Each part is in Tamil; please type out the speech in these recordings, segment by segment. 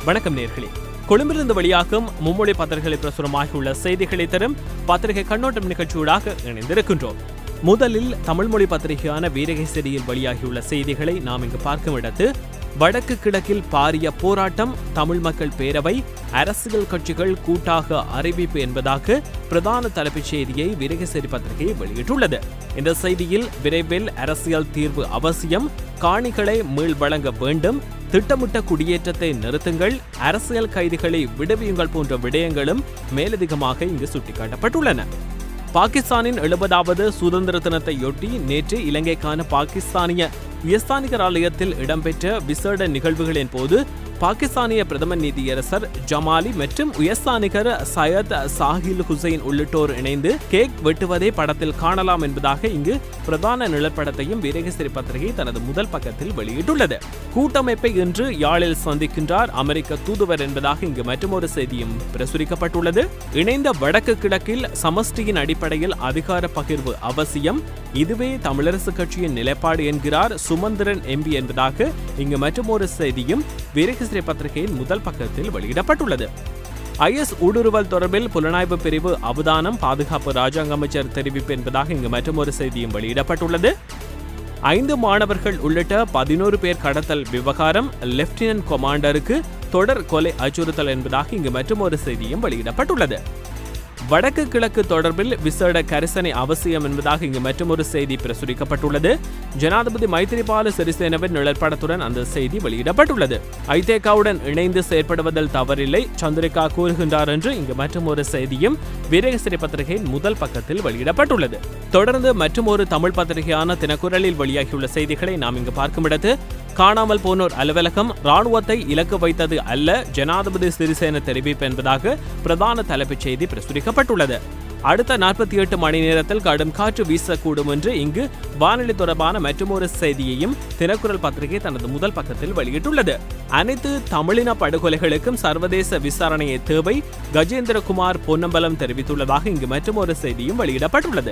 வணக்கம் நேர்களே கொழும்பிலிருந்து வெளியாகும் மும்மொழி பத்திரிகைகளில் பிரசுரமாகியுள்ள செய்திகளை தரும் பத்திரிகை கண்ணோட்டம் நிகழ்ச்சியூடாக இணைந்திருக்கின்றோம் முதலில் தமிழ் மொழி பத்திரிகையான வீரகேசரியில் வெளியாகியுள்ள செய்திகளை நாம் இங்கு பார்க்கும் இடத்து வடக்கு கிழக்கில் பாரிய போராட்டம் தமிழ் மக்கள் பேரவை அரசியல் கட்சிகள் கூட்டாக அறிவிப்பு என்பதாக பிரதான தலைப்புச் செய்தியை வீரகேசரி பத்திரிகை வெளியிட்டுள்ளது இந்த செய்தியில் விரைவில் அரசியல் தீர்வு அவசியம் காணிகளை மீள் வழங்க வேண்டும் திட்டமிட்ட குடியேற்றத்தை நிறுத்துங்கள் அரசியல் கைதிகளை விடுவியுங்கள் போன்ற விடயங்களும் மேலதிகமாக இங்கு சுட்டிக்காட்டப்பட்டுள்ளன பாகிஸ்தானின் எழுபதாவது சுதந்திர தினத்தையொட்டி நேற்று இலங்கைக்கான பாகிஸ்தானிய உயர்ஸ்தானிகர் ஆலயத்தில் இடம்பெற்ற விசேட நிகழ்வுகளின் போது பாகிஸ்தானிய பிரதமர் நீதியரசர் ஜமாலி மற்றும் உயர்ஸ்தானிகர் சையத் சாஹில் ஹுசைன் உள்ளிட்டோர் இணைந்து கேக் வெட்டுவதை படத்தில் காணலாம் என்பதாக இங்கு பிரதான நிலப்படத்தையும் வீரகேசரி பத்திரிகை தனது முதல் பக்கத்தில் வெளியிட்டுள்ளது கூட்டமைப்பை இன்று யாழில் சந்திக்கின்றார் அமெரிக்க தூதுவர் என்பதாக இங்கு மற்றொரு செய்தியும் பிரசுரிக்கப்பட்டுள்ளது இணைந்த வடக்கு கிழக்கில் சமஷ்டியின் அடிப்படையில் அதிகார பகிர்வு அவசியம் இதுவே தமிழரசு கட்சியின் நிலைப்பாடு என்கிறார் சுமந்திரன் எம்பி என்பதாக இங்கு மற்றொரு செய்தியும் வீரகேசரி பத்திரிகையின் முதல் பக்கத்தில் வெளியிடப்பட்டுள்ளது ஐஎஸ் ஊடுருவல் தொடர்பில் புலனாய்வு பிரிவு அவதானம் பாதுகாப்பு ராஜாங்க அமைச்சர் தெரிவிப்பு என்பதாக இங்கு மற்றொரு செய்தியும் வெளியிடப்பட்டுள்ளது ஐந்து மாணவர்கள் உள்ளிட்ட பதினோரு பேர் கடத்தல் விவகாரம் லெப்டினன்ட் கொமாண்டருக்கு தொடர் கொலை அச்சுறுத்தல் என்பதாக இங்கு மற்றொரு செய்தியும் வெளியிடப்பட்டுள்ளது வடக்கு கிழக்கு தொடர்பில் விசேட கரிசனை அவசியம் என்பதாக இங்கு மற்றொரு செய்தி பிரசுரிக்கப்பட்டுள்ளது ஜனாதிபதி மைத்திரிபால சிறிசேனவின் நிழற்படத்துடன் அந்த செய்தி வெளியிடப்பட்டுள்ளது ஐதேகாவுடன் இணைந்து செயற்படுவதில் தவறில்லை சந்திரிகா கூறுகின்றார் என்று இங்கு மற்றொரு செய்தியும் வீரகசிரி பத்திரிகையின் முதல் பக்கத்தில் வெளியிடப்பட்டுள்ளது தொடர்ந்து மற்றொரு தமிழ் பத்திரிகையான தினக்குரலில் வெளியாகியுள்ள செய்திகளை நாம் இங்கு பார்க்கும் இடத்து காணாமல் போனோர் அலுவலகம் ராணுவத்தை இலக்கு வைத்தது அல்ல ஜனாதிபதி சிறிசேன தெரிவிப்பு என்பதாக பிரதான தலைப்புச் செய்தி பிரசுரிக்கப்பட்டுள்ளது அடுத்த நாற்பத்தி எட்டு மணி நேரத்தில் கடும் காற்று வீசக்கூடும் என்று இங்கு வானிலை தொடர்பான மற்றொரு செய்தியையும் தினக்குரல் பத்திரிகை தனது முதல் பக்கத்தில் வெளியிட்டுள்ளது அனைத்து தமிழின படுகொலைகளுக்கும் சர்வதேச விசாரணையை தேவை கஜேந்திரகுமார் பொன்னம்பலம் தெரிவித்துள்ளதாக இங்கு மற்றொரு செய்தியும் வெளியிடப்பட்டுள்ளது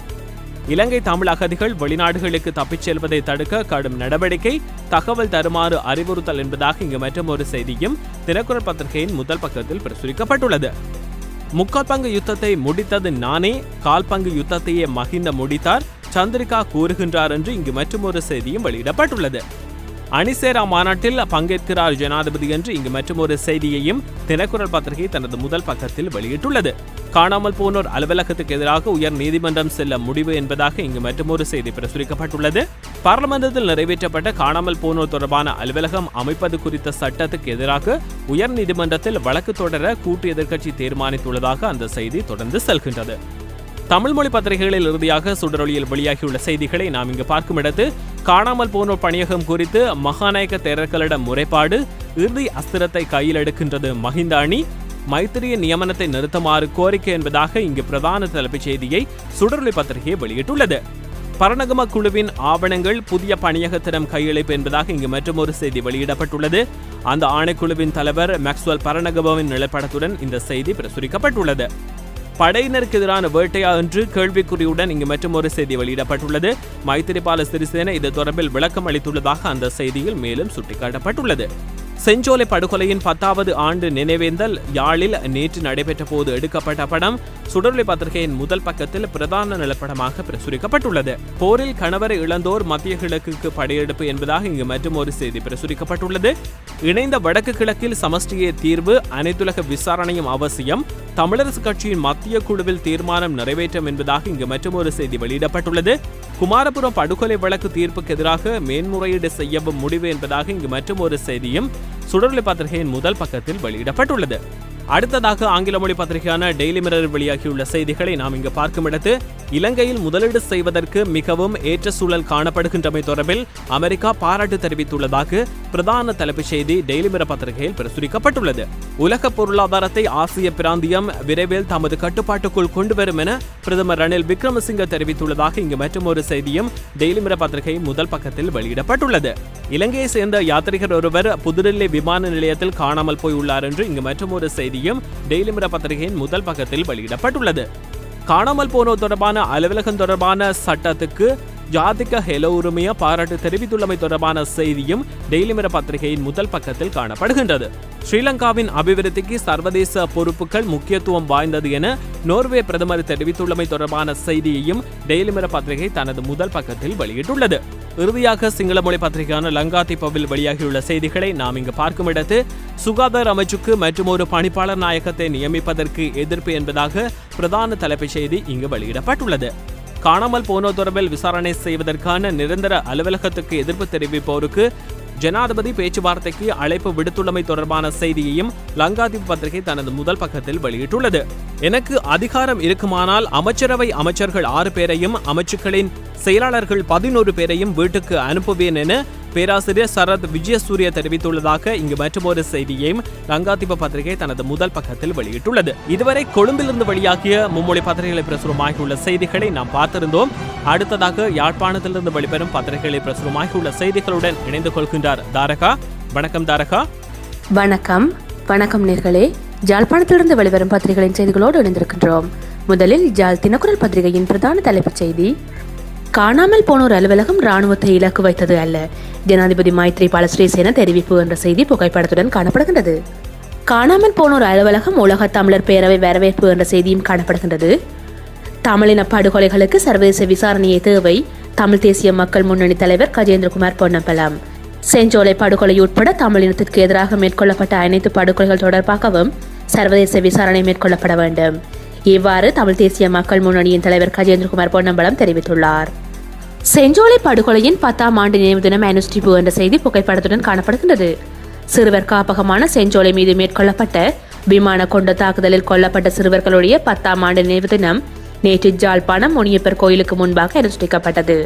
இலங்கை தமிழ் அகதிகள் வெளிநாடுகளுக்கு தப்பிச் செல்வதை தடுக்க கடும் நடவடிக்கை தகவல் தருமாறு அறிவுறுத்தல் என்பதாக இங்கு மற்றொரு செய்தியும் தினக்குரல் பத்திரிகையின் முதல் பக்கத்தில் பிரசுரிக்கப்பட்டுள்ளது முக்கால் பங்கு யுத்தத்தை முடித்தது நானே கால் பங்கு யுத்தத்தையே மகிந்த முடித்தார் சந்திரிகா கூறுகின்றார் என்று இங்கு மற்றொரு செய்தியும் வெளியிடப்பட்டுள்ளது அணிசேரா மாநாட்டில் பங்கேற்கிறார் ஜனாதிபதி என்று இங்கு மற்றொரு செய்தியையும் தினக்குரல் பத்திரிகை தனது முதல் பக்கத்தில் வெளியிட்டுள்ளது காணாமல் போனோர் அலுவலகத்துக்கு எதிராக உயர் நீதிமன்றம் செல்ல முடிவு என்பதாக இங்கு மற்றொரு செய்தி பிரசுரிக்கப்பட்டுள்ளது பார்லமெண்டத்தில் நிறைவேற்றப்பட்ட காணாமல் போனோர் தொடர்பான அலுவலகம் அமைப்பது குறித்த சட்டத்துக்கு எதிராக உயர் நீதிமன்றத்தில் வழக்கு தொடர கூட்டு எதிர்க்கட்சி தீர்மானித்துள்ளதாக அந்த செய்தி தொடர்ந்து செல்கின்றது தமிழ் மொழி பத்திரிகைகளில் இறுதியாக சுடரொலியில் வெளியாகியுள்ள செய்திகளை நாம் இங்கு பார்க்கும் இடத்து காணாமல் போனோர் பணியகம் குறித்து மகாநாயக்க தேரர்களிடம் முறைப்பாடு இறுதி அஸ்திரத்தை கையில் எடுக்கின்றது மஹிந்த அணி மைத்திரிய நியமனத்தை நிறுத்துமாறு கோரிக்கை என்பதாக இங்கு பிரதான தலைப்புச் செய்தியை சுடரொலி பத்திரிகை வெளியிட்டுள்ளது பரணகம குழுவின் ஆவணங்கள் புதிய பணியகத்திடம் கையளிப்பு என்பதாக இங்கு மற்றொரு செய்தி வெளியிடப்பட்டுள்ளது அந்த ஆணைக்குழுவின் தலைவர் மேக்ஸ்வெல் பரணகமவின் நிலப்படத்துடன் இந்த செய்தி பிரசுரிக்கப்பட்டுள்ளது படையினருக்கு எதிரான வேட்டையா என்று கேள்விக்குறியுடன் இங்கு மற்றொரு செய்தி வெளியிடப்பட்டுள்ளது மைத்திரிபால சிறிசேன இது தொடர்பில் விளக்கம் அளித்துள்ளதாக அந்த செய்தியில் மேலும் சுட்டிக்காட்டப்பட்டுள்ளது செஞ்சோலை படுகொலையின் பத்தாவது ஆண்டு நினைவேந்தல் யாழில் நேற்று நடைபெற்ற போது எடுக்கப்பட்ட படம் சுடர்லை பத்திரிகையின் முதல் பக்கத்தில் பிரதான நிலப்படமாக பிரசுரிக்கப்பட்டுள்ளது போரில் கணவரை இழந்தோர் மத்திய கிழக்குக்கு படையெடுப்பு என்பதாக இங்கு மற்றும் ஒரு செய்தி பிரசுரிக்கப்பட்டுள்ளது இணைந்த வடக்கு கிழக்கில் சமஷ்டிய தீர்வு அனைத்துலக விசாரணையும் அவசியம் தமிழரசு கட்சியின் மத்திய குழுவில் தீர்மானம் நிறைவேற்றும் என்பதாக இங்கு மற்றொரு செய்தி வெளியிடப்பட்டுள்ளது குமாரபுரம் படுகொலை வழக்கு தீர்ப்புக்கு எதிராக மேன்முறையீடு செய்யவும் முடிவு என்பதாக இங்கு மற்றொரு செய்தியும் சுடர்லை பத்திரிகையின் முதல் பக்கத்தில் வெளியிடப்பட்டுள்ளது அடுத்ததாக ஆங்கில மொழி பத்திரிகையான டெய்லி மிரர் வெளியாகியுள்ள செய்திகளை நாம் இங்கு பார்க்கும் இடத்து இலங்கையில் முதலீடு செய்வதற்கு மிகவும் ஏற்ற சூழல் காணப்படுகின்றமை தொடர்பில் அமெரிக்கா பாராட்டு தெரிவித்துள்ளதாக பிரதான தலைப்புச் செய்தி டெய்லி மிரர் பத்திரிகையில் பிரசுரிக்கப்பட்டுள்ளது உலக பொருளாதாரத்தை ஆசிய பிராந்தியம் விரைவில் தமது கட்டுப்பாட்டுக்குள் கொண்டு வரும் என பிரதமர் ரணில் விக்ரமசிங்க தெரிவித்துள்ளதாக இங்கு மற்றொரு செய்தியும் டெய்லி மிரர் பத்திரிகை முதல் பக்கத்தில் வெளியிடப்பட்டுள்ளது இலங்கையை சேர்ந்த யாத்ரிகர் ஒருவர் புதுடில்லி விமான நிலையத்தில் காணாமல் போய் உள்ளார் என்று இங்கு மற்றொரு செய்தியும் டெய்லி மிரர் பத்திரிகையின் முதல் பக்கத்தில் வெளியிடப்பட்டுள்ளது காணாமல் போனோர் தொடர்பான அலுவலகம் தொடர்பான சட்டத்துக்கு ஜாதிக ஹெலோ உரிமைய பாராட்டு தெரிவித்துள்ளமை தொடர்பான செய்தியும் டெய்லி மிர பத்திரிகையின் முதல் பக்கத்தில் காணப்படுகின்றது ஸ்ரீலங்காவின் அபிவிருத்திக்கு சர்வதேச பொறுப்புகள் முக்கியத்துவம் வாய்ந்தது என நோர்வே பிரதமர் தெரிவித்துள்ளமை தொடர்பான செய்தியையும் டெய்லி மிர பத்திரிகை தனது முதல் பக்கத்தில் வெளியிட்டுள்ளது இறுதியாக சிங்கள மொழி பத்திரிகையான லங்காதிப்பவில் வெளியாகியுள்ள செய்திகளை நாம் இங்கு பார்க்கும் இடத்து சுகாதார அமைச்சுக்கு மற்றும் ஒரு பணிப்பாளர் நாயகத்தை நியமிப்பதற்கு எதிர்ப்பு என்பதாக பிரதான தலைப்புச் செய்தி இங்கு வெளியிடப்பட்டுள்ளது காணாமல் போனோர் தொடர்பில் விசாரணை செய்வதற்கான நிரந்தர அலுவலகத்துக்கு எதிர்ப்பு தெரிவிப்போருக்கு ஜனாதிபதி பேச்சுவார்த்தைக்கு அழைப்பு விடுத்துள்ளமை தொடர்பான செய்தியையும் லங்காதீப் பத்திரிகை தனது முதல் பக்கத்தில் வெளியிட்டுள்ளது எனக்கு அதிகாரம் இருக்குமானால் அமைச்சரவை அமைச்சர்கள் ஆறு பேரையும் அமைச்சுக்களின் செயலாளர்கள் பதினோரு பேரையும் வீட்டுக்கு அனுப்புவேன் என பேராசிரியர் சரத் விஜயசூரிய தெரிவித்துள்ளதாக இங்கு மற்றொரு செய்தியையும் லங்காதீப பத்திரிகை தனது முதல் பக்கத்தில் வெளியிட்டுள்ளது இதுவரை கொழும்பிலிருந்து வெளியாகிய மும்மொழி பத்திரிகைகளை பிரசுரமாகியுள்ள செய்திகளை நாம் பார்த்திருந்தோம் அடுத்ததாக யாழ்ப்பாணத்திலிருந்து வெளிவரும் பத்திரிகைகளை பிரசுரமாகியுள்ள செய்திகளுடன் இணைந்து கொள்கின்றார் தாரகா வணக்கம் தாரகா வணக்கம் வணக்கம் நேர்களே ஜாழ்ப்பாணத்திலிருந்து வெளிவரும் பத்திரிகைகளின் செய்திகளோடு இணைந்திருக்கின்றோம் முதலில் ஜாழ் தினக்குரல் பத்திரிகையின் பிரதான தலைப்புச் செய்தி காணாமல் போனோர் அலுவலகம் ராணுவத்தை இலக்கு வைத்தது அல்ல ஜனாதிபதி மைத்ரிபால ஸ்ரீசேன தெரிவிப்பு என்ற செய்தி புகைப்படத்துடன் காணப்படுகின்றது காணாமல் போனோர் அலுவலகம் உலக தமிழர் பேரவை வரவேற்பு என்ற செய்தியும் காணப்படுகின்றது தமிழின படுகொலைகளுக்கு சர்வதேச விசாரணையை தேவை தமிழ் தேசிய மக்கள் முன்னணி தலைவர் கஜேந்திரகுமார் பொன்னம்பலம் செஞ்சோலை படுகொலை உட்பட தமிழினத்திற்கு எதிராக மேற்கொள்ளப்பட்ட அனைத்து படுகொலைகள் தொடர்பாகவும் சர்வதேச விசாரணை மேற்கொள்ளப்பட வேண்டும் இவ்வாறு தமிழ் தேசிய மக்கள் முன்னணியின் தலைவர் கஜேந்திரகுமார் பொன்னம்பலம் தெரிவித்துள்ளார் செஞ்சோலை படுகொலையின் பத்தாம் ஆண்டு நினைவு தினம் அனுஷ்டிப்பு என்ற செய்தி புகைப்படத்துடன் காணப்படுகின்றது சிறுவர் காப்பகமான செஞ்சோலை மீது மேற்கொள்ளப்பட்ட விமான கொண்ட தாக்குதலில் கொல்லப்பட்ட சிறுவர்களுடைய பத்தாம் ஆண்டு நினைவு தினம் நேற்று ஜாழ்ப்பாணம் முனியப்பர் கோயிலுக்கு முன்பாக அனுஷ்டிக்கப்பட்டது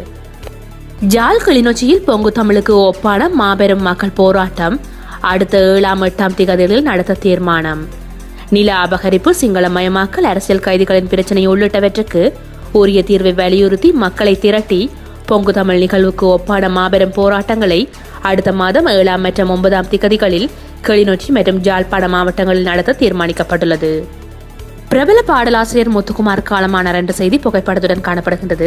ஜாழ் கிளிநொச்சியில் பொங்கு தமிழுக்கு ஒப்பான மாபெரும் மக்கள் போராட்டம் அடுத்த ஏழாம் எட்டாம் திகதிகளில் நடத்த தீர்மானம் நில அபகரிப்பு சிங்களமயமாக்கல் அரசியல் கைதிகளின் பிரச்சனை உள்ளிட்டவற்றுக்கு உரிய தீர்வை வலியுறுத்தி மக்களை திரட்டி பொங்கு தமிழ் நிகழ்வுக்கு ஒப்பான மாபெரும் போராட்டங்களை அடுத்த மாதம் ஏழாம் மற்றும் ஒன்பதாம் திகதிகளில் கிளிநொச்சி மற்றும் ஜாழ்ப்பாணம் மாவட்டங்களில் நடத்த தீர்மானிக்கப்பட்டுள்ளது பிரபல பாடலாசிரியர் முத்துக்குமார் காலமானார் என்ற செய்தி புகைப்படத்துடன் காணப்படுகின்றது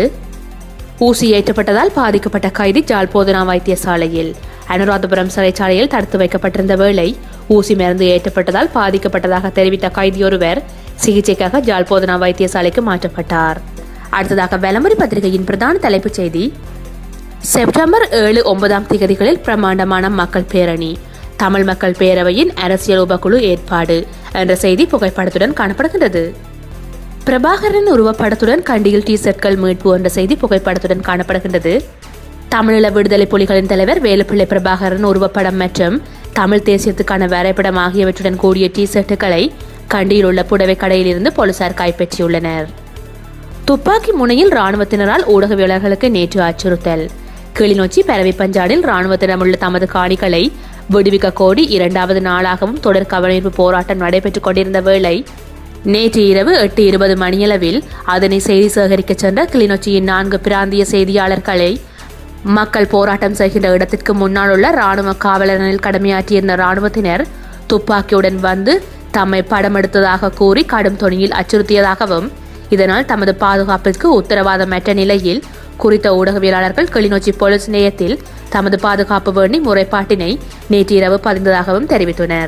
ஊசி ஏற்றப்பட்டதால் பாதிக்கப்பட்ட கைதி ஜாழ் போதனா வைத்தியசாலையில் அனுராதபுரம் சிறைச்சாலையில் தடுத்து வைக்கப்பட்டிருந்த வேளை ஊசி மருந்து ஏற்றப்பட்டதால் பாதிக்கப்பட்டதாக தெரிவித்த கைதியொருவர் சிகிச்சைக்காக ஜாழ் போதனா வைத்தியசாலைக்கு மாற்றப்பட்டார் அடுத்ததாக வெலமரி பத்திரிகையின் பிரதான தலைப்புச் செய்தி செப்டம்பர் ஏழு ஒன்பதாம் திகதிகளில் பிரமாண்டமான மக்கள் பேரணி தமிழ் மக்கள் பேரவையின் அரசியல் உபக்குழு ஏற்பாடு என்ற செய்தி புகைப்படத்துடன் காணப்படுகின்றது பிரபாகரன் உருவப்படத்துடன் கண்டியில் டி ஷர்ட்கள் மீட்பு என்ற செய்தி புகைப்படத்துடன் காணப்படுகின்றது தமிழீழ விடுதலை புலிகளின் தலைவர் வேலுப்பிள்ளை பிரபாகரன் உருவப்படம் மற்றும் தமிழ் தேசியத்துக்கான வரைபடம் ஆகியவற்றுடன் கூடிய டி ஷர்ட்டுகளை கண்டியில் உள்ள புடவை கடையில் இருந்து போலீசார் கைப்பற்றியுள்ளனர் துப்பாக்கி முனையில் ராணுவத்தினரால் ஊடகவியலாளர்களுக்கு நேற்று அச்சுறுத்தல் கிளிநொச்சி பரவி பஞ்சாடில் ராணுவத்திடமுள்ள தமது காணிகளை விடுவிக்க கோரி இரண்டாவது நாளாகவும் தொடர் கவனிப்பு போராட்டம் நடைபெற்றுக் கொண்டிருந்த வேளை நேற்று இரவு எட்டு இருபது மணியளவில் அதனை செய்தி சேகரிக்க சென்ற கிளிநொச்சியின் நான்கு பிராந்திய செய்தியாளர்களை மக்கள் போராட்டம் செய்கின்ற இடத்திற்கு முன்னால் உள்ள ராணுவ காவலர்களில் கடமையாற்றியிருந்த ராணுவத்தினர் துப்பாக்கியுடன் வந்து தம்மை படம் எடுத்ததாக கூறி கடும் தொனியில் அச்சுறுத்தியதாகவும் இதனால் தமது பாதுகாப்பிற்கு உத்தரவாதமற்ற நிலையில் குறித்த ஊடகவியலாளர்கள் கிளிநொச்சி போலீஸ் நிலையத்தில் தமது பாதுகாப்பு வேண்டி முறைப்பாட்டினை நேற்று இரவு பதிந்ததாகவும் தெரிவித்தனர்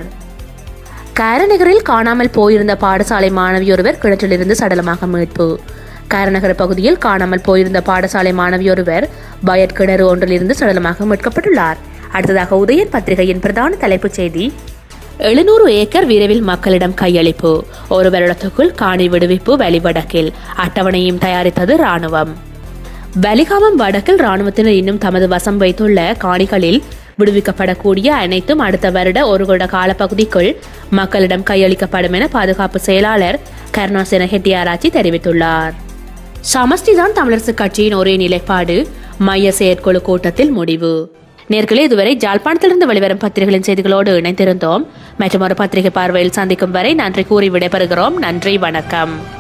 காரநகரில் காணாமல் போயிருந்த பாடசாலை மாணவியொருவர் கிணற்றிலிருந்து சடலமாக மீட்பு காரநகர் பகுதியில் காணாமல் போயிருந்த பாடசாலை மாணவியொருவர் பயட் கிணறு ஒன்றிலிருந்து சடலமாக மீட்கப்பட்டுள்ளார் அடுத்ததாக உதயன் பத்திரிகையின் பிரதான தலைப்புச் செய்தி எழுநூறு ஏக்கர் விரைவில் மக்களிடம் கையளிப்பு ஒரு வருடத்துக்குள் காணி விடுவிப்பு வழிவடக்கில் அட்டவணையும் தயாரித்தது ராணுவம் வலிகாமம் வடக்கில் ராணுவத்தினர் இன்னும் தமது வசம் வைத்துள்ள காணிகளில் விடுவிக்கப்படக்கூடிய அனைத்தும் அடுத்த வருட ஒரு வருட காலப்பகுதிக்குள் மக்களிடம் கையளிக்கப்படும் என பாதுகாப்பு செயலாளர் கருணாசேன ஹெட்டியாராச்சி தெரிவித்துள்ளார் சமஷ்டிதான் தமிழரசு கட்சியின் ஒரே நிலைப்பாடு மைய செயற்குழு கூட்டத்தில் முடிவு நேர்களே இதுவரை ஜாழ்ப்பாணத்திலிருந்து வெளிவரும் பத்திரிகைகளின் செய்திகளோடு இணைந்திருந்தோம் மற்றும் ஒரு பத்திரிகை பார்வையில் சந்திக்கும் வரை நன்றி கூறி விடைபெறுகிறோம் நன்றி வணக்கம்